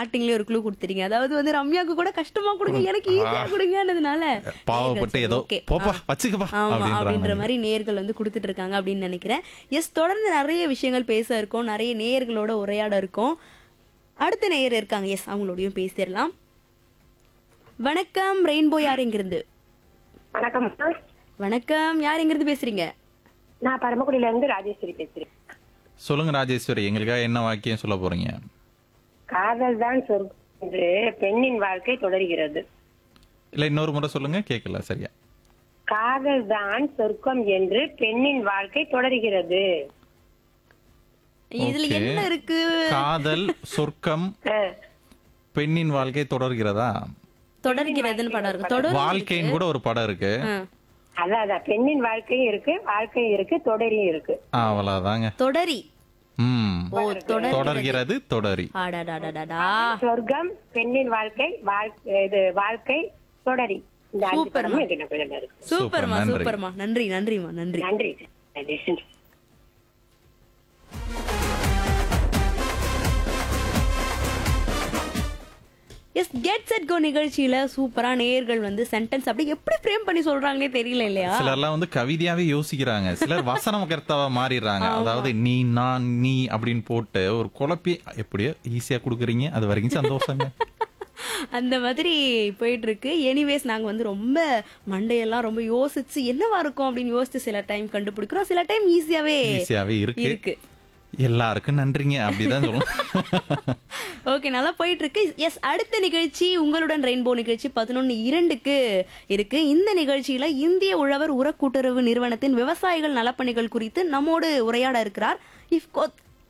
ஸ்டார்டிங்லயே ஒரு க்ளூ கொடுத்துறீங்க அதாவது வந்து ரம்யாக்கு கூட கஷ்டமா கொடுங்க எனக்கு ஈஸியா கொடுங்கன்றதுனால பாவப்பட்டு நேயர்கள் ஏதோ சரி, okay. போப்பா ஆ. வச்சுக்கப்பா ஆமா அப்படின்ற அப்படின்ற மாதிரி. மாதிரி நேர்கள் வந்து கொடுத்துட்டு இருக்காங்க அப்படின்னு நினைக்கிறேன் எஸ் தொடர்ந்து நிறைய விஷயங்கள் பேச இருக்கோம் நிறைய நேயர்களோட உரையாட இருக்கோம் அடுத்த நேயர் இருக்காங்க எஸ் அவங்களோடயும் பேசிடலாம் வணக்கம் ரெயின்போ யார் எங்கிருந்து வணக்கம் வணக்கம் யார் எங்கிருந்து பேசுறீங்க நான் பரமக்குடியில இருந்து ராஜேஸ்வரி பேசுறேன் சொல்லுங்க ராஜேஸ்வரி எங்களுக்காக என்ன வாக்கியம் சொல்ல போறீங்க காதல் தான் சொர்க்கம் என்று பெண்ணின் வாழ்க்கை தொடர்கிறது இல்ல இன்னொரு முறை சொல்லுங்க கேட்கல சரியா காதல் தான் சொர்க்கம் என்று பெண்ணின் வாழ்க்கை தொடர்கிறது இதுல Okay. என்ன இருக்கு காதல் சொர்க்கம் அஹ், பெண்ணின் வாழ்க்கை தொடர்கிறதா தொடர்கிறதுன்னு படம் இருக்கு தொடர் வாழ்க்கைன்னு கூட ஒரு படம் இருக்கு ஆ. அதான் அதான் பெண்ணின் வாழ்க்கையும் இருக்கு வாழ்க்கையும் இருக்கு தொடரியும் இருக்கு அவ்வளவுதாங்க தொடரி ம் ஓ தொடர் தொடர்கிறது தொடரி ஆடாடாடாடா சொர்க்கம் பெண்ணின் வாழ்க்கை வாழ்க்கை இது வாழ்க்கை தொடரி இந்த அஞ்சு படமும் எங்க பிள்ளைங்க இருக்கு சூப்பர்மா நன்றி. சூப்பர்மா நன்றி நன்றிமா நன்றி நன்றி Rajeswari S get set go நிகழ்ச்சியில சூப்பரா நேயர்கள் வந்து சென்டென்ஸ் அப்படி எப்படி ஃப்ரேம் பண்ணி சொல்றாங்கன்னே தெரியல இல்லையா சிலர்லாம் வந்து கவிதையாவே யோசிக்கிறாங்க சிலர் வசனம் கர்த்தாவா மாறிடுறாங்க அதாவது நீ நான் நீ அப்படின்னு போட்டு ஒரு குழப்பி எப்படியோ ஈஸியா குடுக்குறீங்க அது வரைக்கும் சந்தோஷங்க அந்த மாதிரி போயிட்டு இருக்கு எனிவேஸ் நாங்க வந்து ரொம்ப மண்டையெல்லாம் ரொம்ப யோசிச்சு என்னவா இருக்கும் அப்படின்னு யோசிச்சு சில டைம் கண்டுபிடிக்கிறோம் சில டைம் ஈஸியாவே ஈஸியாவே இருக்கு இருக்கு எல்லாருக்கும் நன்றிங்க அப்படிதான் சொல்லணும் ஓகே நல்லா போயிட்டு இருக்கு எஸ் அடுத்த நிகழ்ச்சி உங்களுடன் ரெயின்போ நிகழ்ச்சி பதினொன்னு இரண்டுக்கு இருக்கு இந்த நிகழ்ச்சியில இந்திய உழவர் உர கூட்டுறவு நிறுவனத்தின் விவசாயிகள் நலப்பணிகள் குறித்து நம்மோடு உரையாட இருக்கிறார் இஃப்கோ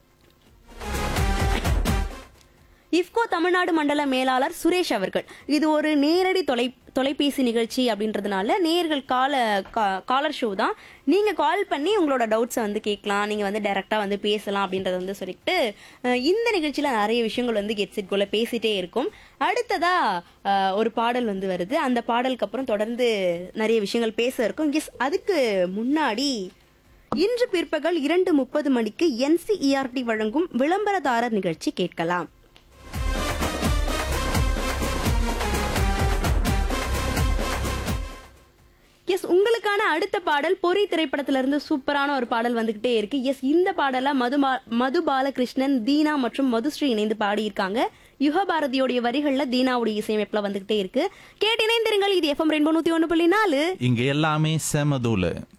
இஃப்கோ தமிழ்நாடு மண்டல மேலாளர் சுரேஷ் அவர்கள் இது ஒரு நேரடி தொலை தொலைபேசி நிகழ்ச்சி அப்படின்றதுனால நேர்கள் கால காலர் ஷோ தான் நீங்க கால் பண்ணி உங்களோட டவுட்ஸை வந்து கேட்கலாம் நீங்க வந்து டைரக்டா வந்து பேசலாம் அப்படின்றத வந்து சொல்லிட்டு அஹ், இந்த நிகழ்ச்சியில நிறைய விஷயங்கள் வந்து கெட் செட் கோல பேசிட்டே இருக்கும் அடுத்ததா அஹ், ஒரு பாடல் வந்து வருது அந்த பாடலுக்கு அப்புறம் தொடர்ந்து நிறைய விஷயங்கள் பேச இருக்கும் எஸ் அதுக்கு முன்னாடி இன்று பிற்பகல் இரண்டு முப்பது மணிக்கு என்சிஇஆர்டி வழங்கும் விளம்பரதாரர் நிகழ்ச்சி கேட்கலாம் எஸ் உங்களுக்கான அடுத்த பாடல் பொறி திரைப்படத்துல இருந்து சூப்பரான ஒரு பாடல் வந்துகிட்டே இருக்கு எஸ் இந்த பாடல மது மது பாலகிருஷ்ணன் தீனா மற்றும் மதுஸ்ரீ இணைந்து பாடியிருக்காங்க யுகபாரதியோடைய வரிகள்ல தீனாவுடைய இசையமைப்புல வந்துகிட்டே இருக்கு கேட்டு இணைந்திருங்கள் இது எஃப்எம் ரெண்டு நூத்தி ஒண்ணு புள்ளி நாலு இங்க எல்லாமே செமதூல